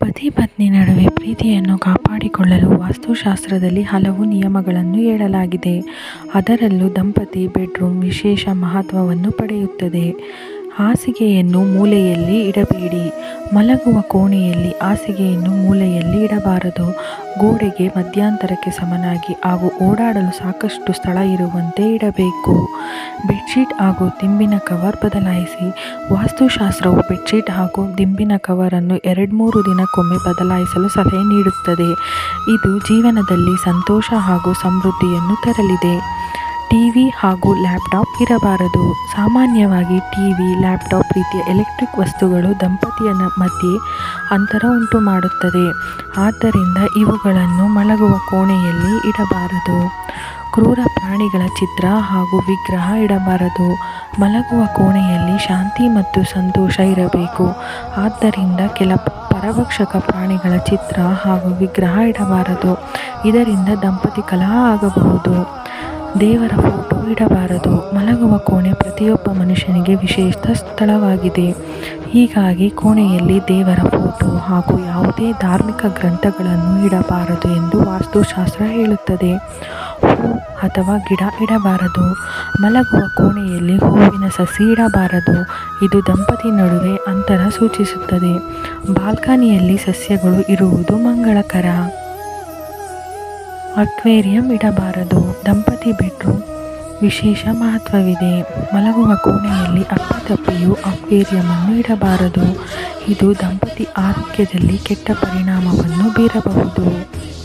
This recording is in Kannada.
ಪತಿ ಪತ್ನಿ ನಡುವೆ ಪ್ರೀತಿಯನ್ನು ಕಾಪಾಡಿಕೊಳ್ಳಲು ವಾಸ್ತುಶಾಸ್ತ್ರದಲ್ಲಿ ಹಲವು ನಿಯಮಗಳನ್ನು ಹೇಳಲಾಗಿದೆ ಅದರಲ್ಲೂ ದಂಪತಿ ಬೆಡ್ರೂಮ್ ವಿಶೇಷ ಮಹತ್ವವನ್ನು ಪಡೆಯುತ್ತದೆ ಹಾಸಿಗೆಯನ್ನು ಮೂಲೆಯಲ್ಲಿ ಇಡಬೇಡಿ ಮಲಗುವ ಕೋಣೆಯಲ್ಲಿ ಹಾಸಿಗೆಯನ್ನು ಮೂಲೆಯಲ್ಲಿ ಇಡಬಾರದು ಗೋಡೆಗೆ ಮಧ್ಯಂತರಕ್ಕೆ ಸಮನಾಗಿ ಹಾಗೂ ಓಡಾಡಲು ಸಾಕಷ್ಟು ಸ್ಥಳ ಇರುವಂತೆ ಇಡಬೇಕು ಬೆಡ್ಶೀಟ್ ಹಾಗೂ ದಿಂಬಿನ ಕವರ್ ಬದಲಾಯಿಸಿ ವಾಸ್ತುಶಾಸ್ತ್ರವು ಬೆಡ್ಶೀಟ್ ಹಾಗೂ ದಿಂಬಿನ ಕವರನ್ನು ಎರಡ್ಮೂರು ದಿನಕ್ಕೊಮ್ಮೆ ಬದಲಾಯಿಸಲು ಸಲಹೆ ನೀಡುತ್ತದೆ ಇದು ಜೀವನದಲ್ಲಿ ಸಂತೋಷ ಹಾಗೂ ಸಮೃದ್ಧಿಯನ್ನು ತರಲಿದೆ ಟಿವಿ ಹಾಗೂ ಲ್ಯಾಪ್ಟಾಪ್ ಇರಬಾರದು ಸಾಮಾನ್ಯವಾಗಿ ಟಿವಿ ಲ್ಯಾಪ್ಟಾಪ್ ರೀತಿಯ ಎಲೆಕ್ಟ್ರಿಕ್ ವಸ್ತುಗಳು ದಂಪತಿಯ ಮಧ್ಯೆ ಅಂತರ ಉಂಟು ಮಾಡುತ್ತದೆ ಆದ್ದರಿಂದ ಇವುಗಳನ್ನು ಮಲಗುವ ಕೋಣೆಯಲ್ಲಿ ಇಡಬಾರದು ಕ್ರೂರ ಪ್ರಾಣಿಗಳ ಚಿತ್ರ ಹಾಗೂ ವಿಗ್ರಹ ಇಡಬಾರದು ಮಲಗುವ ಕೋಣೆಯಲ್ಲಿ ಶಾಂತಿ ಮತ್ತು ಸಂತೋಷ ಇರಬೇಕು ಆದ್ದರಿಂದ ಕೆಲ ಪರಭಕ್ಷಕ ಪ್ರಾಣಿಗಳ ಚಿತ್ರ ಹಾಗೂ ವಿಗ್ರಹ ಇಡಬಾರದು ಇದರಿಂದ ದಂಪತಿ ಕಲಹ ಆಗಬಹುದು ದೇವರ ಫೋಟೋ ಇಡಬಾರದು ಮಲಗುವ ಕೋಣೆ ಪ್ರತಿಯೊಬ್ಬ ಮನುಷ್ಯನಿಗೆ ವಿಶೇಷ ಸ್ಥಳವಾಗಿದೆ ಹೀಗಾಗಿ ಕೋಣೆಯಲ್ಲಿ ದೇವರ ಫೋಟೋ ಹಾಗೂ ಯಾವುದೇ ಧಾರ್ಮಿಕ ಗ್ರಂಥಗಳನ್ನು ಇಡಬಾರದು ಎಂದು ವಾಸ್ತುಶಾಸ್ತ್ರ ಹೇಳುತ್ತದೆ ಹೂ ಅಥವಾ ಗಿಡ ಇಡಬಾರದು ಮಲಗುವ ಕೋಣೆಯಲ್ಲಿ ಹೂವಿನ ಸಸಿ ಇಡಬಾರದು ಇದು ದಂಪತಿ ನಡುವೆ ಅಂತರ ಸೂಚಿಸುತ್ತದೆ ಬಾಲ್ಕನಿಯಲ್ಲಿ ಸಸ್ಯಗಳು ಇರುವುದು ಮಂಗಳಕರ ಅಕ್ವೇರಿಯಂ ಇಡಬಾರದು ದಂಪತಿ ಬೆಡ್ರೂಮ್ ವಿಶೇಷ ಮಹತ್ವವಿದೆ ಮಲಗುವ ಕೋಣೆಯಲ್ಲಿ ಅಪ್ಪಿತಪ್ಪಿಯೂ ಅಕ್ವೇರಿಯಮನ್ನು ಇಡಬಾರದು ಇದು ದಂಪತಿ ಆರೋಗ್ಯದಲ್ಲಿ ಕೆಟ್ಟ ಪರಿಣಾಮವನ್ನು ಬೀರಬಹುದು